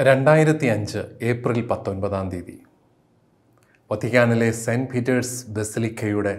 രണ്ടായിരത്തി അഞ്ച് ഏപ്രിൽ പത്തൊൻപതാം തീയതി വത്തിക്കാനിലെ സെൻറ്റ് പീറ്റേഴ്സ് ബസിലിക്കയുടെ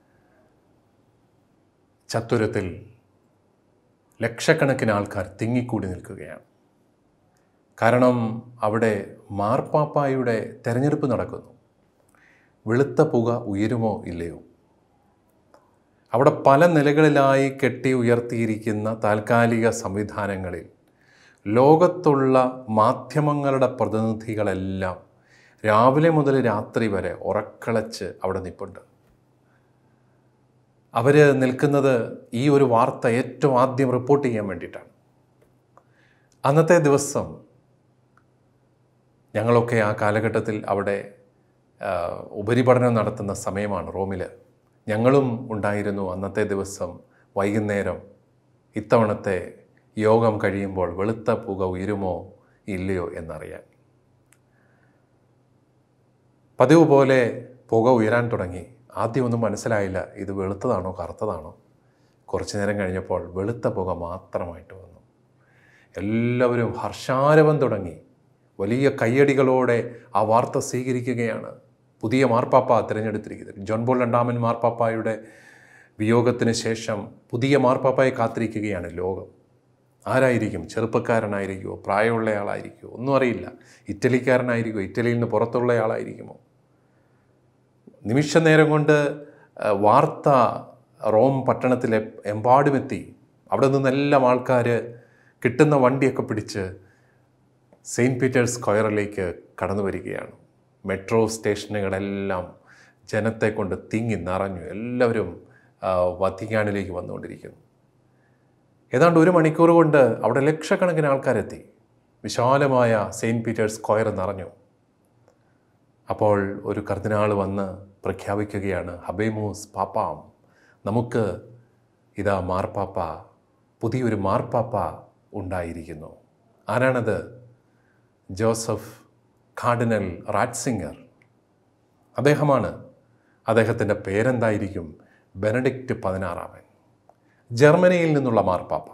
ചത്തുരത്തിൽ ലക്ഷക്കണക്കിന് ആൾക്കാർ തിങ്ങിക്കൂടി നിൽക്കുകയാണ് കാരണം അവിടെ മാർപ്പാപ്പായുടെ തെരഞ്ഞെടുപ്പ് നടക്കുന്നു വെളുത്ത പുക ഉയരുമോ ഇല്ലയോ അവിടെ പല നിലകളിലായി കെട്ടി ഉയർത്തിയിരിക്കുന്ന താൽക്കാലിക സംവിധാനങ്ങളിൽ ലോകത്തുള്ള മാധ്യമങ്ങളുടെ പ്രതിനിധികളെല്ലാം രാവിലെ മുതൽ രാത്രി വരെ ഉറക്കളച്ച് അവിടെ നിൽപ്പുണ്ട് അവർ നിൽക്കുന്നത് ഈ ഒരു വാർത്ത ഏറ്റവും ആദ്യം റിപ്പോർട്ട് ചെയ്യാൻ വേണ്ടിയിട്ടാണ് അന്നത്തെ ദിവസം ഞങ്ങളൊക്കെ ആ കാലഘട്ടത്തിൽ അവിടെ ആ, ഉപരിപഠനം നടത്തുന്ന സമയമാണ് റോമിൽ ഞങ്ങളും ഉണ്ടായിരുന്നു അന്നത്തെ ദിവസം വൈകുന്നേരം ഇത്തവണത്തെ യോഗം കഴിയുമ്പോൾ വെളുത്ത പുക ഉയരുമോ ഇല്ലയോ എന്നറിയാൻ പതിവ് പോലെ പുക ഉയരാൻ തുടങ്ങി ആദ്യമൊന്നും മനസ്സിലായില്ല ഇത് വെളുത്തതാണോ കറുത്തതാണോ കുറച്ചു നേരം കഴിഞ്ഞപ്പോൾ വെളുത്ത പുക മാത്രമായിട്ട് വന്നു എല്ലാവരും ഹർഷാരവം തുടങ്ങി വലിയ കയ്യടികളോടെ ആ വാർത്ത സ്വീകരിക്കുകയാണ് പുതിയ മാർപ്പാപ്പ തിരഞ്ഞെടുത്തിരിക്കുന്നത് ജോൺ പോൾ രണ്ടാമൻ മാർപ്പാപ്പായുടെ വിയോഗത്തിന് ശേഷം പുതിയ മാർപ്പാപ്പയെ കാത്തിരിക്കുകയാണ് ലോകം ആരായിരിക്കും ചെറുപ്പക്കാരനായിരിക്കുമോ പ്രായമുള്ള ആളായിരിക്കുമോ ഒന്നും അറിയില്ല ഇറ്റലിക്കാരനായിരിക്കുമോ ഇറ്റലിയിൽ നിന്ന് പുറത്തുള്ള ആളായിരിക്കുമോ നിമിഷ നേരം കൊണ്ട് ആ, വാർത്ത റോം പട്ടണത്തിലെ എമ്പാടുമെത്തി അവിടെ നിന്നെല്ലാം ആൾക്കാർ കിട്ടുന്ന വണ്ടിയൊക്കെ പിടിച്ച് സെയിൻറ്റ് പീറ്റേഴ്സ് സ്ക്വയറിലേക്ക് കടന്നു വരികയാണ് മെട്രോ സ്റ്റേഷനുകളെല്ലാം ജനത്തെ കൊണ്ട് തിങ്ങി നിറഞ്ഞു എല്ലാവരും ആ, വത്തിക്കാനിലേക്ക് വന്നുകൊണ്ടിരിക്കുന്നു ഏതാണ്ട് ഒരു മണിക്കൂർ കൊണ്ട് അവിടെ ലക്ഷക്കണക്കിന് ആൾക്കാരെത്തി വിശാലമായ സെയിൻറ്റ് പീറ്റേഴ്സ് സ്ക്വയർ നിറഞ്ഞു അപ്പോൾ ഒരു കർദിനാൾ വന്ന് പ്രഖ്യാപിക്കുകയാണ് ഹബേമൂസ് പാപ്പാം നമുക്ക് ഇതാ മാർപ്പാപ്പ പുതിയൊരു മാർപ്പാപ്പ ഉണ്ടായിരിക്കുന്നു ആരാണത് ജോസഫ് കാർഡിനൽ റാറ്റ്സിംഗർ അദ്ദേഹമാണ് അദ്ദേഹത്തിൻ്റെ പേരെന്തായിരിക്കും ബെനഡിക്റ്റ് പതിനാറാമൻ ജർമ്മനിയിൽ നിന്നുള്ള മാർപ്പാപ്പ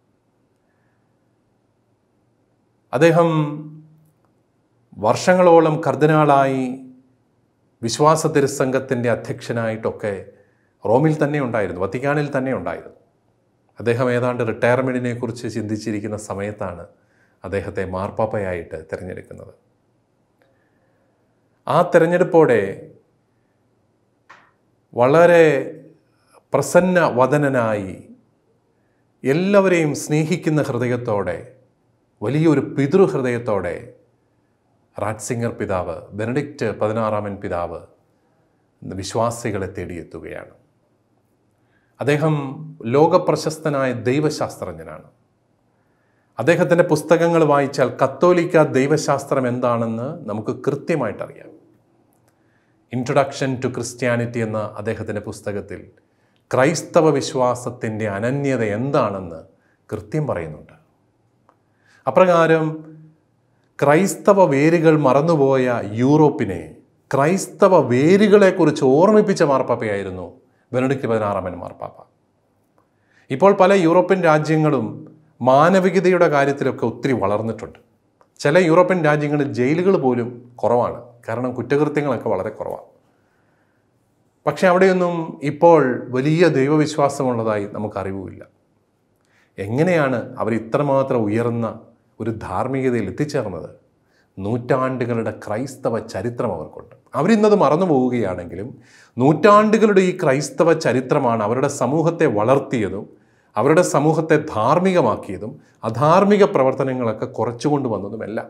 അദ്ദേഹം വർഷങ്ങളോളം കർദിനാളായി വിശ്വാസ തിരുസംഘത്തിൻ്റെ അധ്യക്ഷനായിട്ടൊക്കെ റോമിൽ തന്നെ ഉണ്ടായിരുന്നു വത്തിക്കാനിൽ തന്നെ ഉണ്ടായിരുന്നു അദ്ദേഹം ഏതാണ്ട് റിട്ടയർമെൻറ്റിനെ കുറിച്ച് ചിന്തിച്ചിരിക്കുന്ന സമയത്താണ് അദ്ദേഹത്തെ മാർപ്പാപ്പയായിട്ട് തിരഞ്ഞെടുക്കുന്നത് ആ തിരഞ്ഞെടുപ്പോടെ വളരെ പ്രസന്ന വദനനായി എല്ലാവരെയും സ്നേഹിക്കുന്ന ഹൃദയത്തോടെ വലിയൊരു പിതൃഹൃദയത്തോടെ റാറ്റ്സിംഗർ പിതാവ് ബെനഡിക്റ്റ് പതിനാറാമൻ പിതാവ് വിശ്വാസികളെ തേടിയെത്തുകയാണ് അദ്ദേഹം ലോകപ്രശസ്തനായ ദൈവശാസ്ത്രജ്ഞനാണ് അദ്ദേഹത്തിൻ്റെ പുസ്തകങ്ങൾ വായിച്ചാൽ കത്തോലിക്ക ദൈവശാസ്ത്രം എന്താണെന്ന് നമുക്ക് കൃത്യമായിട്ടറിയാം ഇൻട്രൊഡക്ഷൻ ടു ക്രിസ്ത്യാനിറ്റി എന്ന അദ്ദേഹത്തിൻ്റെ പുസ്തകത്തിൽ ക്രൈസ്തവ വിശ്വാസത്തിൻ്റെ അനന്യത എന്താണെന്ന് കൃത്യം പറയുന്നുണ്ട് അപ്രകാരം ക്രൈസ്തവ വേരുകൾ മറന്നുപോയ യൂറോപ്പിനെ ക്രൈസ്തവ വേരുകളെക്കുറിച്ച് ഓർമ്മിപ്പിച്ച മാർപ്പാപ്പയായിരുന്നു ബെനഡിക്റ്റ് പതിനാറാമൻ മാർപ്പാപ്പ ഇപ്പോൾ പല യൂറോപ്യൻ രാജ്യങ്ങളും മാനവികതയുടെ കാര്യത്തിലൊക്കെ ഒത്തിരി വളർന്നിട്ടുണ്ട് ചില യൂറോപ്യൻ രാജ്യങ്ങളിൽ ജയിലുകൾ പോലും കുറവാണ് കാരണം കുറ്റകൃത്യങ്ങളൊക്കെ വളരെ കുറവാണ് പക്ഷെ അവിടെയൊന്നും ഇപ്പോൾ വലിയ ദൈവവിശ്വാസമുള്ളതായി നമുക്ക് അറിവുമില്ല എങ്ങനെയാണ് അവർ ഇത്രമാത്രം ഉയർന്ന ഒരു ധാർമ്മികതയിൽ എത്തിച്ചേർന്നത് നൂറ്റാണ്ടുകളുടെ ക്രൈസ്തവ ചരിത്രം അവർക്കുണ്ട് അവരിന്നത് മറന്നു പോവുകയാണെങ്കിലും നൂറ്റാണ്ടുകളുടെ ഈ ക്രൈസ്തവ ചരിത്രമാണ് അവരുടെ സമൂഹത്തെ വളർത്തിയതും അവരുടെ സമൂഹത്തെ ധാർമ്മികമാക്കിയതും അധാർമിക പ്രവർത്തനങ്ങളൊക്കെ കുറച്ചുകൊണ്ട് വന്നതുമെല്ലാം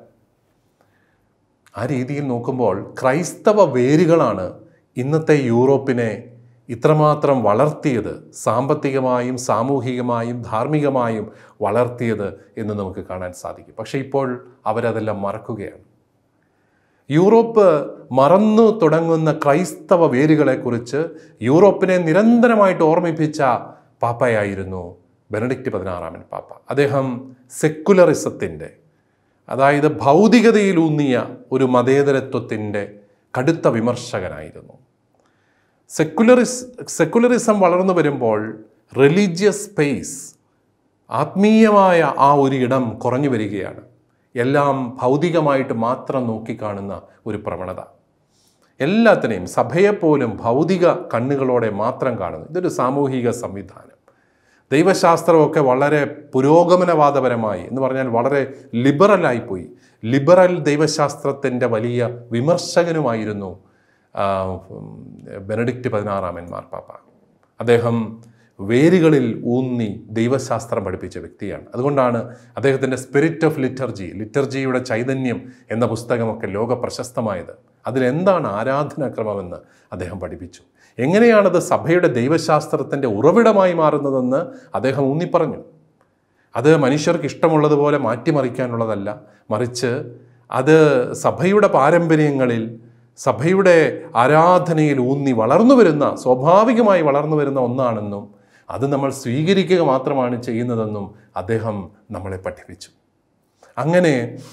ആ രീതിയിൽ നോക്കുമ്പോൾ ക്രൈസ്തവ വേരുകളാണ് ഇന്നത്തെ യൂറോപ്പിനെ ഇത്രമാത്രം വളർത്തിയത് സാമ്പത്തികമായും സാമൂഹികമായും ധാർമ്മികമായും വളർത്തിയത് എന്ന് നമുക്ക് കാണാൻ സാധിക്കും പക്ഷേ ഇപ്പോൾ അവരതെല്ലാം മറക്കുകയാണ് യൂറോപ്പ് മറന്നു തുടങ്ങുന്ന ക്രൈസ്തവ വേരുകളെക്കുറിച്ച് യൂറോപ്പിനെ നിരന്തരമായിട്ട് ഓർമ്മിപ്പിച്ച പാപ്പയായിരുന്നു ബെനഡിക്റ്റ് പതിനാറാമൻ പാപ്പ അദ്ദേഹം സെക്കുലറിസത്തിൻ്റെ അതായത് ഭൗതികതയിലൂന്നിയ ഒരു മതേതരത്വത്തിൻ്റെ കടുത്ത വിമർശകനായിരുന്നു സെക്കുലറിസ് സെക്കുലറിസം വളർന്നു വരുമ്പോൾ റിലീജിയസ് സ്പേസ് ആത്മീയമായ ആ ഒരു ഇടം കുറഞ്ഞു വരികയാണ് എല്ലാം ഭൗതികമായിട്ട് മാത്രം നോക്കിക്കാണുന്ന ഒരു പ്രവണത എല്ലാത്തിനെയും സഭയെപ്പോലും ഭൗതിക കണ്ണുകളോടെ മാത്രം കാണുന്നു ഇതൊരു സാമൂഹിക സംവിധാനം ദൈവശാസ്ത്രമൊക്കെ വളരെ പുരോഗമനവാദപരമായി എന്ന് പറഞ്ഞാൽ വളരെ ലിബറലായിപ്പോയി ലിബറൽ ദൈവശാസ്ത്രത്തിൻ്റെ വലിയ വിമർശകനുമായിരുന്നു ആ, ഉം, ബെനഡിക്റ്റ് പതിനാറാമൻ മാർപ്പാപ്പ അദ്ദേഹം വേരുകളിൽ ഊന്നി ദൈവശാസ്ത്രം പഠിപ്പിച്ച വ്യക്തിയാണ് അതുകൊണ്ടാണ് അദ്ദേഹത്തിൻ്റെ സ്പിരിറ്റ് ഓഫ് ലിറ്റർജി ലിറ്റർജിയുടെ ചൈതന്യം എന്ന പുസ്തകമൊക്കെ ലോക പ്രശസ്തമായത് അതിലെന്താണ് ആരാധനാക്രമമെന്ന് അദ്ദേഹം പഠിപ്പിച്ചു എങ്ങനെയാണത് സഭയുടെ ദൈവശാസ്ത്രത്തിൻ്റെ ഉറവിടമായി മാറുന്നതെന്ന് അദ്ദേഹം ഊന്നിപ്പറഞ്ഞു അത് മനുഷ്യർക്ക് ഇഷ്ടമുള്ളതുപോലെ മാറ്റിമറിക്കാനുള്ളതല്ല മറിച്ച് അത് സഭയുടെ പാരമ്പര്യങ്ങളിൽ സഭയുടെ ആരാധനയിൽ ഊന്നി വളർന്നു വരുന്ന സ്വാഭാവികമായി വളർന്നു വരുന്ന ഒന്നാണെന്നും അത് നമ്മൾ സ്വീകരിക്കുക മാത്രമാണ് ചെയ്യുന്നതെന്നും അദ്ദേഹം നമ്മളെ പഠിപ്പിച്ചു അങ്ങനെ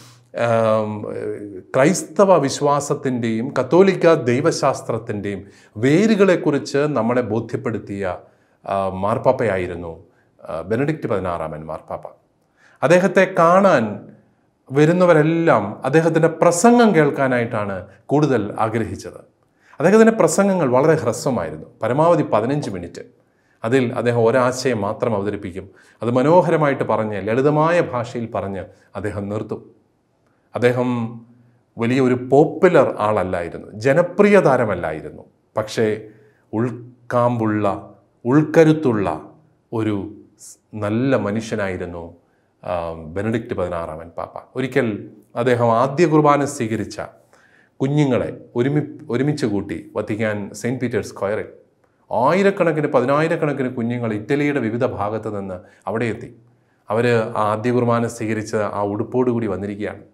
ആം, ക്രൈസ്തവ വിശ്വാസത്തിൻ്റെയും കത്തോലിക്ക ദൈവശാസ്ത്രത്തിൻ്റെയും വേരുകളെക്കുറിച്ച് നമ്മളെ ബോധ്യപ്പെടുത്തിയ ആ, മാർപ്പാപ്പയായിരുന്നു ആ, ബെനഡിക്റ്റ് പതിനാറാമൻ മാർപ്പാപ്പ അദ്ദേഹത്തെ കാണാൻ വരുന്നവരെല്ലാം അദ്ദേഹത്തിൻ്റെ പ്രസംഗം കേൾക്കാനായിട്ടാണ് കൂടുതൽ ആഗ്രഹിച്ചത് അദ്ദേഹത്തിൻ്റെ പ്രസംഗങ്ങൾ വളരെ ഹ്രസ്വമായിരുന്നു പരമാവധി പതിനഞ്ച് മിനിറ്റ് അതിൽ അദ്ദേഹം ഒരാശയം മാത്രം അവതരിപ്പിക്കും അത് മനോഹരമായിട്ട് പറഞ്ഞ് ലളിതമായ ഭാഷയിൽ പറഞ്ഞ് അദ്ദേഹം നിർത്തും അദ്ദേഹം വലിയ ഒരു പോപ്പുലർ ആളല്ലായിരുന്നു ജനപ്രിയ താരമല്ലായിരുന്നു പക്ഷേ ഉൾക്കാമ്പുള്ള ഉൾക്കരുത്തുള്ള ഒരു സ് നല്ല മനുഷ്യനായിരുന്നു ആ, ബെനഡിക്റ്റ് പതിനാറാമൻ പാപ്പ ഒരിക്കൽ അദ്ദേഹം ആദ്യ കുർബാന സ്വീകരിച്ച കുഞ്ഞുങ്ങളെ ഒരുമി ഒരുമിച്ച് കൂട്ടി വത്തിക്കാൻ സെയിൻറ്റ് പീറ്റേഴ്സ് സ്ക്വയറിൽ ആയിരക്കണക്കിന് പതിനായിരക്കണക്കിന് കുഞ്ഞുങ്ങൾ ഇറ്റലിയുടെ വിവിധ ഭാഗത്ത് നിന്ന് അവിടെ എത്തി അവർ ആ ആദ്യ കുർബാന സ്വീകരിച്ച ആ ഉടുപ്പോടുകൂടി വന്നിരിക്കുകയാണ്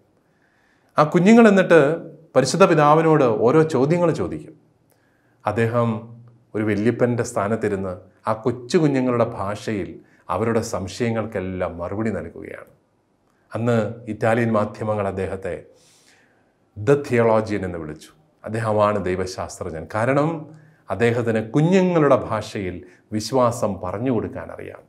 ആ കുഞ്ഞുങ്ങൾ എന്നിട്ട് പരിശുദ്ധ പിതാവിനോട് ഓരോ ചോദ്യങ്ങൾ ചോദിക്കും അദ്ദേഹം ഒരു വല്യപ്പൻ്റെ സ്ഥാനത്തിരുന്ന് ആ കൊച്ചു കുഞ്ഞുങ്ങളുടെ ഭാഷയിൽ അവരുടെ സംശയങ്ങൾക്കെല്ലാം മറുപടി നൽകുകയാണ് അന്ന് ഇറ്റാലിയൻ മാധ്യമങ്ങൾ അദ്ദേഹത്തെ ദ തിയോളോജിയൻ എന്ന് വിളിച്ചു അദ്ദേഹമാണ് ദൈവശാസ്ത്രജ്ഞൻ കാരണം അദ്ദേഹത്തിന് കുഞ്ഞുങ്ങളുടെ ഭാഷയിൽ വിശ്വാസം പറഞ്ഞു കൊടുക്കാൻ അറിയാം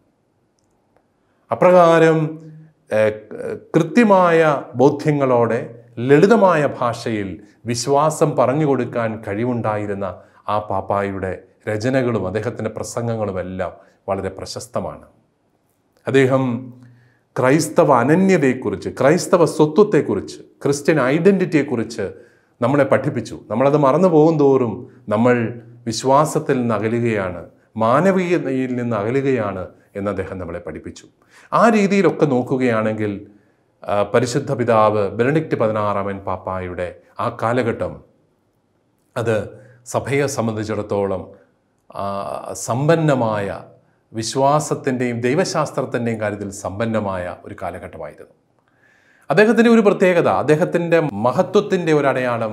അപ്രകാരം ഏഹ്, കൃത്യമായ ബോധ്യങ്ങളോടെ ലളിതമായ ഭാഷയിൽ വിശ്വാസം പറഞ്ഞു കൊടുക്കാൻ കഴിവുണ്ടായിരുന്ന ആ പാപ്പായുടെ രചനകളും അദ്ദേഹത്തിൻ്റെ പ്രസംഗങ്ങളുമെല്ലാം വളരെ പ്രശസ്തമാണ് അദ്ദേഹം ക്രൈസ്തവ അനന്യതയെക്കുറിച്ച് ക്രൈസ്തവ സ്വത്വത്തെക്കുറിച്ച് ക്രിസ്ത്യൻ ഐഡൻറ്റിറ്റിയെക്കുറിച്ച് നമ്മളെ പഠിപ്പിച്ചു നമ്മളത് മറന്നു പോകും തോറും നമ്മൾ വിശ്വാസത്തിൽ നിന്ന് അകലുകയാണ് മാനവീയതയിൽ നിന്ന് അകലുകയാണ് എന്ന് അദ്ദേഹം നമ്മളെ പഠിപ്പിച്ചു ആ രീതിയിലൊക്കെ നോക്കുകയാണെങ്കിൽ ആ, പരിശുദ്ധ പിതാവ് ബെനഡിക്റ്റ് പതിനാറാമൻ പാപ്പായുടെ ആ കാലഘട്ടം അത് സഭയെ സംബന്ധിച്ചിടത്തോളം ആ, സമ്പന്നമായ വിശ്വാസത്തിൻ്റെയും ദൈവശാസ്ത്രത്തിൻ്റെയും കാര്യത്തിൽ സമ്പന്നമായ ഒരു കാലഘട്ടമായിരുന്നു അദ്ദേഹത്തിൻ്റെ ഒരു പ്രത്യേകത അദ്ദേഹത്തിൻ്റെ മഹത്വത്തിൻ്റെ ഒരു അടയാളം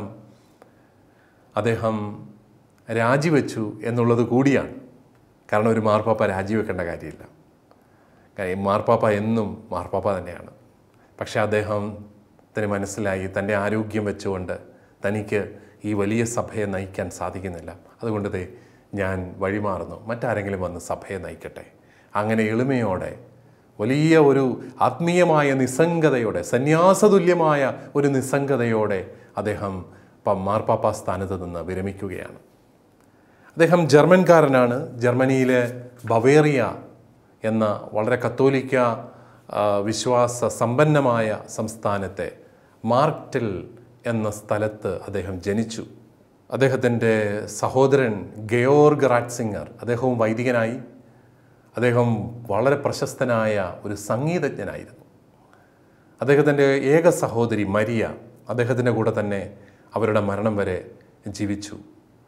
അദ്ദേഹം രാജിവെച്ചു എന്നുള്ളത് കൂടിയാണ് കാരണം ഒരു മാർപ്പാപ്പ രാജിവെക്കേണ്ട കാര്യമില്ല കാര്യം മാർപ്പാപ്പ എന്നും മാർപ്പാപ്പ തന്നെയാണ് പക്ഷേ അദ്ദേഹത്തിന് മനസ്സിലായി തൻ്റെ ആരോഗ്യം വെച്ചുകൊണ്ട് തനിക്ക് ഈ വലിയ സഭയെ നയിക്കാൻ സാധിക്കുന്നില്ല അതുകൊണ്ട് ദേ ഞാൻ വഴിമാറുന്നു മറ്റാരെങ്കിലും വന്ന് സഭയെ നയിക്കട്ടെ അങ്ങനെ എളിമയോടെ വലിയ ഒരു ആത്മീയമായ നിസ്സംഗതയോടെ സന്യാസതുല്യമായ ഒരു നിസ്സംഗതയോടെ അദ്ദേഹം പ- മാർപ്പാപ്പ സ്ഥാനത്ത് നിന്ന് വിരമിക്കുകയാണ് അദ്ദേഹം ജർമ്മൻകാരനാണ് ജർമ്മനിയിലെ ബവേറിയ എന്ന വളരെ കത്തോലിക്ക ആ, വിശ്വാസ സമ്പന്നമായ സംസ്ഥാനത്തെ മാർക്റ്റിൽ എന്ന സ്ഥലത്ത് അദ്ദേഹം ജനിച്ചു അദ്ദേഹത്തിൻ്റെ സഹോദരൻ ഗയോർഗ് റാറ്റ്സിംഗർ അദ്ദേഹവും വൈദികനായി അദ്ദേഹം വളരെ പ്രശസ്തനായ ഒരു സംഗീതജ്ഞനായിരുന്നു അദ്ദേഹത്തിൻ്റെ ഏക സഹോദരി മരിയ അദ്ദേഹത്തിൻ്റെ കൂടെ തന്നെ അവരുടെ മരണം വരെ ജീവിച്ചു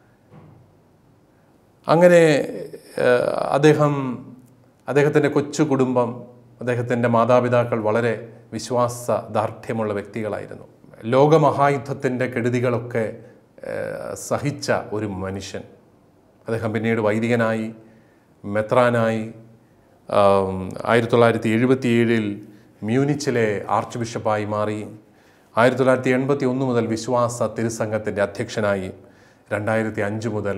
അങ്ങനെ ഏഹ്, അദ്ദേഹം അദ്ദേഹത്തിൻ്റെ കൊച്ചു കുടുംബം അദ്ദേഹത്തിൻ്റെ മാതാപിതാക്കൾ വളരെ വിശ്വാസ ദാർഢ്യമുള്ള വ്യക്തികളായിരുന്നു ലോകമഹായുദ്ധത്തിൻ്റെ കെടുതികളൊക്കെ ഏഹ്, സഹിച്ച ഒരു മനുഷ്യൻ അദ്ദേഹം പിന്നീട് വൈദികനായി മെത്രാനായി ആം, ആയിരത്തി തൊള്ളായിരത്തി എഴുപത്തി ഏഴിൽ മ്യൂനിച്ചിലെ ആർച്ച് ബിഷപ്പായി മാറി ആയിരത്തി തൊള്ളായിരത്തി എൺപത്തി ഒന്ന് മുതൽ വിശ്വാസ തിരുസംഘത്തിൻ്റെ അധ്യക്ഷനായി രണ്ടായിരത്തി അഞ്ച് മുതൽ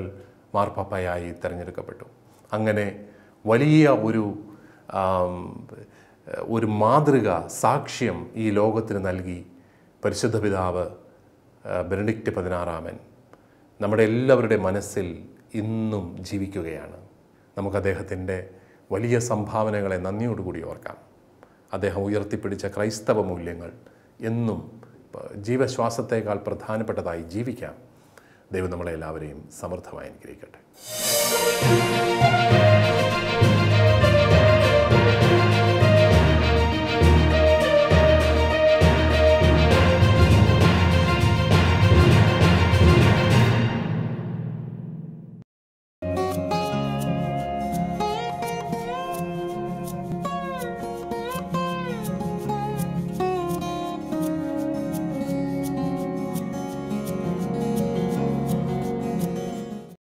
മാർപ്പാപ്പയായി തിരഞ്ഞെടുക്കപ്പെട്ടു അങ്ങനെ വലിയ ഒരു ആം, ഏഹ്, ഒരു മാതൃക സാക്ഷ്യം ഈ ലോകത്തിന് നൽകി പരിശുദ്ധ പിതാവ് ഏഹ്, ബെനഡിക്റ്റ് പതിനാറാമൻ നമ്മുടെ എല്ലാവരുടെ മനസ്സിൽ ഇന്നും ജീവിക്കുകയാണ് നമുക്ക് അദ്ദേഹത്തിൻ്റെ വലിയ സംഭാവനകളെ നന്ദിയോടുകൂടി ഓർക്കാം അദ്ദേഹം ഉയർത്തിപ്പിടിച്ച ക്രൈസ്തവ മൂല്യങ്ങൾ എന്നും ഏഹ്, ജീവശ്വാസത്തേക്കാൾ പ്രധാനപ്പെട്ടതായി ജീവിക്കാം ദൈവം നമ്മളെ എല്ലാവരെയും സമൃദ്ധമായി അനുഗ്രഹിക്കട്ടെ